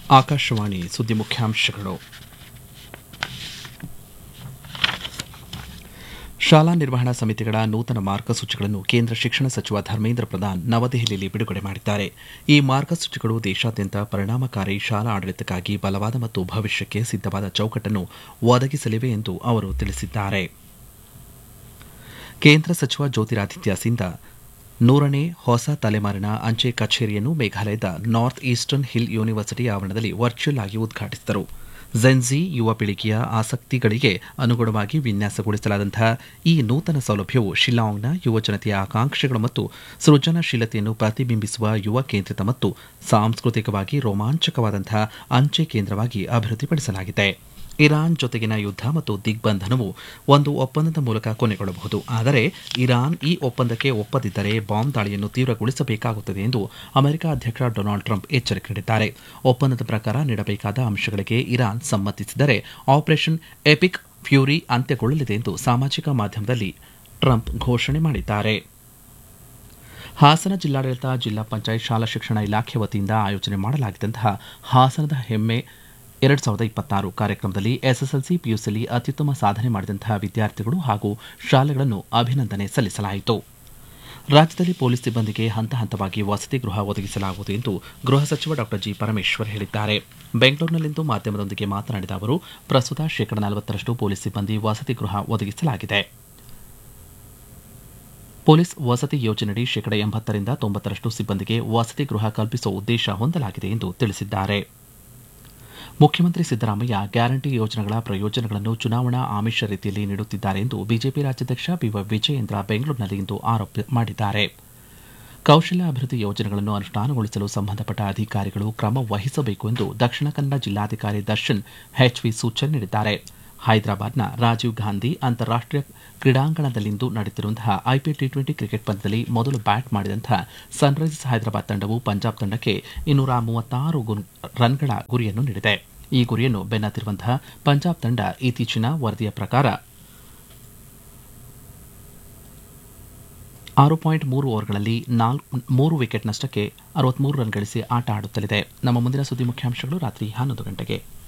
ಆಕಾಶವಾಣಿ ಸುದ್ದಿ ಮುಖ್ಯಾಂಶಗಳು ಶಾಲಾ ನಿರ್ವಹಣಾ ಸಮಿತಿಗಳ ನೂತನ ಮಾರ್ಗಸೂಚಿಗಳನ್ನು ಕೇಂದ್ರ ಶಿಕ್ಷಣ ಸಚಿವ ಧರ್ಮೇಂದ್ರ ಪ್ರಧಾನ್ ನವದೆಹಲಿಯಲ್ಲಿ ಬಿಡುಗಡೆ ಮಾಡಿದ್ದಾರೆ ಈ ಮಾರ್ಗಸೂಚಿಗಳು ದೇಶಾದ್ಯಂತ ಪರಿಣಾಮಕಾರಿ ಶಾಲಾ ಆಡಳಿತಕ್ಕಾಗಿ ಬಲವಾದ ಮತ್ತು ಭವಿಷ್ಯಕ್ಕೆ ಸಿದ್ದವಾದ ಚೌಕಟ್ಟನ್ನು ಒದಗಿಸಲಿವೆ ಎಂದು ಅವರು ತಿಳಿಸಿದ್ದಾರೆ ಕೇಂದ್ರ ಸಚಿವ ಜ್ಯೋತಿರಾದಿತ್ಯ ಸಿಂಧಾ ನೂರನೇ ಹೊಸ ತಲೆಮಾರಿನ ಅಂಚೆ ಕಚೇರಿಯನ್ನು ಮೇಘಾಲಯದ ನಾರ್ತ್ ಈಸ್ಟರ್ನ್ ಹಿಲ್ ಯೂನಿವರ್ಸಿಟಿ ಆವರಣದಲ್ಲಿ ವರ್ಚುವಲ್ ಆಗಿ ಉದ್ಘಾಟಿಸಿದರು ಝೆನ್ಜಿ ಯುವ ಪೀಳಿಗೆಯ ಆಸಕ್ತಿಗಳಿಗೆ ಅನುಗುಣವಾಗಿ ವಿನ್ಯಾಸಗೊಳಿಸಲಾದಂತಹ ಈ ನೂತನ ಸೌಲಭ್ಯವು ಶಿಲ್ಲಾಂಗ್ನ ಯುವ ಜನತೆಯ ಆಕಾಂಕ್ಷೆಗಳು ಮತ್ತು ಸೃಜನಶೀಲತೆಯನ್ನು ಪ್ರತಿಬಿಂಬಿಸುವ ಯುವ ಕೇಂದ್ರಿತ ಮತ್ತು ಸಾಂಸ್ಕೃತಿಕವಾಗಿ ರೋಮಾಂಚಕವಾದಂತಹ ಅಂಚೆ ಕೇಂದ್ರವಾಗಿ ಅಭಿವೃದ್ಧಿಪಡಿಸಲಾಗಿದೆ ಇರಾನ್ ಜೊತೆಗಿನ ಯುದ್ಧ ಮತ್ತು ದಿಗ್ಬಂಧನವು ಒಂದು ಒಪ್ಪಂದದ ಮೂಲಕ ಕೊನೆಗೊಳ್ಳಬಹುದು ಆದರೆ ಇರಾನ್ ಈ ಒಪ್ಪಂದಕ್ಕೆ ಒಪ್ಪದಿದ್ದರೆ ಬಾಂಬ್ ದಾಳಿಯನ್ನು ತೀವ್ರಗೊಳಿಸಬೇಕಾಗುತ್ತದೆ ಎಂದು ಅಮೆರಿಕ ಅಧ್ಯಕ್ಷ ಡೊನಾಲ್ಡ್ ಟ್ರಂಪ್ ಎಚ್ಚರಿಕೆ ನೀಡಿದ್ದಾರೆ ಒಪ್ಪಂದದ ಪ್ರಕಾರ ನೀಡಬೇಕಾದ ಅಂಶಗಳಿಗೆ ಇರಾನ್ ಸಮ್ಮತಿಸಿದರೆ ಆಪರೇಷನ್ ಎಪಿಕ್ ಫ್ಯೂರಿ ಅಂತ್ಯಗೊಳ್ಳಲಿದೆ ಎಂದು ಸಾಮಾಜಿಕ ಮಾಧ್ಯಮದಲ್ಲಿ ಟ್ರಂಪ್ ಘೋಷಣೆ ಮಾಡಿದ್ದಾರೆ ಹಾಸನ ಜಿಲ್ಲಾಡಳಿತ ಜಿಲ್ಲಾ ಪಂಚಾಯತ್ ಶಾಲಾ ಶಿಕ್ಷಣ ಇಲಾಖೆ ವತಿಯಿಂದ ಆಯೋಜನೆ ಮಾಡಲಾಗಿದ್ದಂತಹ ಹಾಸನದ ಹೆಮ್ಮೆ ಎರಡ್ ಸಾವಿರದ ಇಪ್ಪತ್ತಾರು ಕಾರ್ಯಕ್ರಮದಲ್ಲಿ ಎಸ್ಎಸ್ಎಲ್ಸಿ ಪಿಯುಸಿಯಲ್ಲಿ ಅತ್ಯುತ್ತಮ ಸಾಧನೆ ಮಾಡಿದಂತಹ ವಿದ್ಯಾರ್ಥಿಗಳು ಹಾಗೂ ಶಾಲೆಗಳನ್ನು ಅಭಿನಂದನೆ ಸಲ್ಲಿಸಲಾಯಿತು ರಾಜ್ಯದಲ್ಲಿ ಪೊಲೀಸ್ ಸಿಬ್ಬಂದಿಗೆ ಹಂತ ಹಂತವಾಗಿ ವಸತಿ ಗೃಹ ಒದಗಿಸಲಾಗುವುದು ಎಂದು ಗೃಹ ಸಚಿವ ಡಾ ಜಿ ಪರಮೇಶ್ವರ್ ಹೇಳಿದ್ದಾರೆ ಬೆಂಗಳೂರಿನಲ್ಲಿಂದು ಮಾಧ್ಯಮದೊಂದಿಗೆ ಮಾತನಾಡಿದ ಅವರು ಪ್ರಸ್ತುತ ಶೇಕಡ ನಲವತ್ತರಷ್ಟು ಪೊಲೀಸ್ ಸಿಬ್ಬಂದಿ ವಸತಿ ಗೃಹ ಒದಗಿಸಲಾಗಿದೆ ಪೊಲೀಸ್ ವಸತಿ ಯೋಜನೆಯಡಿ ಶೇಕಡ ಎಂಬತ್ತರಿಂದ ತೊಂಬತ್ತರಷ್ಟು ಸಿಬ್ಬಂದಿಗೆ ವಸತಿ ಗೃಹ ಕಲ್ಪಿಸುವ ಉದ್ದೇಶ ಹೊಂದಲಾಗಿದೆ ಎಂದು ತಿಳಿಸಿದ್ದಾರೆ ಮುಖ್ಯಮಂತ್ರಿ ಸಿದ್ದರಾಮಯ್ಯ ಗ್ಯಾರಂಟಿ ಯೋಜನೆಗಳ ಪ್ರಯೋಜನಗಳನ್ನು ಚುನಾವಣಾ ಆಮಿಷ ರೀತಿಯಲ್ಲಿ ನೀಡುತ್ತಿದ್ದಾರೆ ಎಂದು ಬಿಜೆಪಿ ರಾಜ್ಯಾಧ್ಯಕ್ಷ ಬಿವೈ ವಿಜಯೇಂದ್ರ ಬೆಂಗಳೂರಿನಲ್ಲಿಂದು ಆರೋಪ ಮಾಡಿದ್ದಾರೆ ಕೌಶಲ್ಯ ಅಭಿವೃದ್ಧಿ ಯೋಜನೆಗಳನ್ನು ಅನುಷ್ಠಾನಗೊಳಿಸಲು ಸಂಬಂಧಪಟ್ಟ ಅಧಿಕಾರಿಗಳು ಕ್ರಮ ವಹಿಸಬೇಕು ಎಂದು ದಕ್ಷಿಣ ಕನ್ನಡ ಜಿಲ್ಲಾಧಿಕಾರಿ ದರ್ಶನ್ ಎಚ್ವಿ ಸೂಚನೆ ನೀಡಿದ್ದಾರೆ ಹೈದರಾಬಾದ್ನ ರಾಜೀವ್ ಗಾಂಧಿ ಅಂತಾರಾಷ್ಟೀಯ ಕ್ರೀಡಾಂಗಣದಲ್ಲಿಂದು ನಡೆಯುತ್ತಿರುವಂತಹ ಐಪಿಎಲ್ ಟಿ ಟ್ವೆಂಟಿ ಕ್ರಿಕೆಟ್ ಪಂದ್ಯದಲ್ಲಿ ಮೊದಲು ಬ್ಯಾಟ್ ಮಾಡಿದಂತಹ ಸನ್ರೈಸರ್ಸ್ ಹೈದರಾಬಾದ್ ತಂಡವು ಪಂಜಾಬ್ ತಂಡಕ್ಕೆ ಇನ್ನೂರ ಮೂವತ್ತಾರು ರನ್ಗಳ ಗುರಿಯನ್ನು ನೀಡಿದೆ ಈ ಗುರಿಯನ್ನು ಬೆನ್ನತ್ತಿರುವಂತಹ ಪಂಜಾಬ್ ತಂಡ ಇತ್ತೀಚಿನ ವರದಿಯ ಪ್ರಕಾರ ಆರು ಪಾಯಿಂಟ್ ಮೂರು ಓವರ್ಗಳಲ್ಲಿ ಮೂರು ವಿಕೆಟ್ ನಷ್ಟಕ್ಕೆ ಅರವತ್ಮೂರು ರನ್ ಗಳಿಸಿ ಆಟ ಆಡುತ್ತಲಿದೆ ನಮ್ಮ ಮುಂದಿನ ಸುದ್ದಿ ಮುಖ್ಯಾಂಶಗಳು ರಾತ್ರಿ ಹನ್ನೊಂದು ಗಂಟೆಗೆ